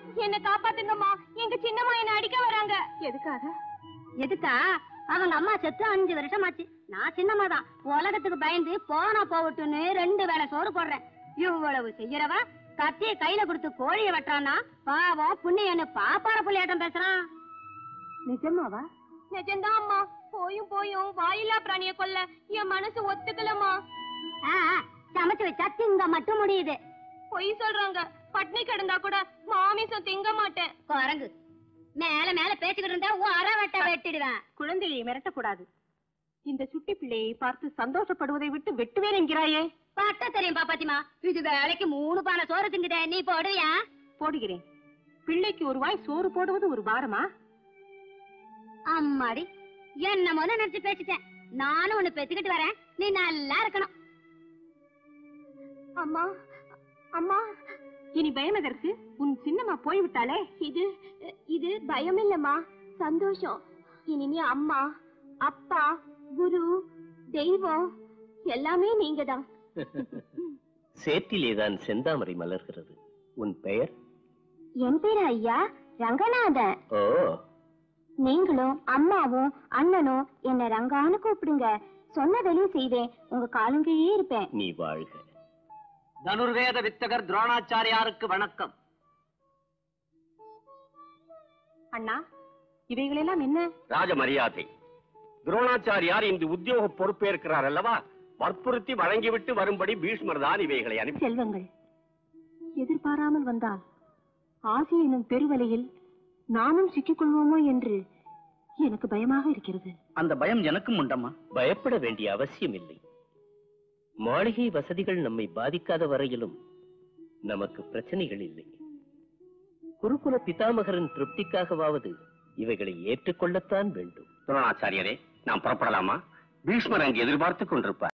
என்ன காப்பாத்துங்கம்மா எங்க சின்னம்மா என்ன அடிக்க வராங்க எதுக்காக எதுக்கா அவங்க அம்மா செத்து அஞ்சு வருஷம் ஆச்சு நான் சின்னம்மா தான் உலகத்துக்கு பயந்து போனா போகட்டும்னு ரெண்டு வேளை சோறு போடுறேன் இவ்வளவு செய்யறவ கத்திய கையில கொடுத்து கோழிய வெட்டுறானா பாவம் புண்ணியன்னு பாப்பார புள்ளியாட்டம் பேசுறான் நிஜமாவா நிஜம்தான் அம்மா போயும் போயும் வாயில்லா பிராணிய கொல்ல என் மனசு ஒத்துக்கலம்மா ஆ, ஆ, சமைச்சு வச்சா திங்க மட்டும் முடியுது பொய் சொல்றாங்க பட்னி கிடந்தா கூட மாமிசம் திங்க மாட்டேன் குரங்கு மேல மேல பேசிக்கிட்டு இருந்தா உன் அரை வெட்ட வெட்டிடுவேன் குழந்தையை மிரட்டக்கூடாது இந்த சுட்டி பிள்ளையை பார்த்து சந்தோஷப்படுவதை விட்டு வெட்டுவேன் என்கிறாயே பட்ட தெரியும் பாப்பாத்திமா இது வேலைக்கு மூணு பானை சோறு திங்குதே நீ போடுவியா போடுகிறேன் பிள்ளைக்கு ஒரு வாய் சோறு போடுவது ஒரு பாரமா அம்மாடி என்னமோ நினைச்சு பேசிட்டேன் நானும் உன்னை பெத்துக்கிட்டு வரேன் நீ நல்லா இருக்கணும் அம்மா அம்மா இனி பயம் எதற்கு உன் சின்னம்மா போய்விட்டாளே இது இது பயம் இல்லம்மா சந்தோஷம் இனிமே அம்மா அப்பா குரு தெய்வம் எல்லாமே நீங்க தான் சேற்றிலேதான் செந்தாமரை மலர்கிறது உன் பெயர் என் பேரு ஐயா ரங்கநாதன் ஓ நீங்களும் அம்மாவும் அண்ணனும் என்ன ரங்கான்னு கூப்பிடுங்க சொன்ன வேலையும் செய்வேன் உங்க காலங்கையே இருப்பேன் நீ வாழ்க தனுர்வேத வித்தகர் துரோணாச்சாரியாருக்கு வணக்கம் அண்ணா இவைகளெல்லாம் என்ன ராஜ மரியாதை துரோணாச்சாரியார் இந்த உத்தியோக பொறுப்பேற்கிறார் அல்லவா வற்புறுத்தி வழங்கிவிட்டு வரும்படி பீஷ்மர் தான் இவைகளை அனுப்பி செல்வங்கள் எதிர்பாராமல் வந்தால் ஆசி எனும் பெருவலையில் நாமும் சிக்கிக்கொள்வோமோ என்று எனக்கு பயமாக இருக்கிறது அந்த பயம் எனக்கும் உண்டம்மா பயப்பட வேண்டிய அவசியம் இல்லை மாளிகை வசதிகள் நம்மை பாதிக்காத வரையிலும் நமக்கு பிரச்சனைகள் இல்லை குருகுல பிதாமகரின் திருப்திக்காகவாவது இவைகளை ஏற்றுக்கொள்ளத்தான் வேண்டும் துரோணாச்சாரியரே நாம் புறப்படலாமா பீஷ்மர் அங்கு எதிர்பார்த்துக் கொண்டிருப்பார்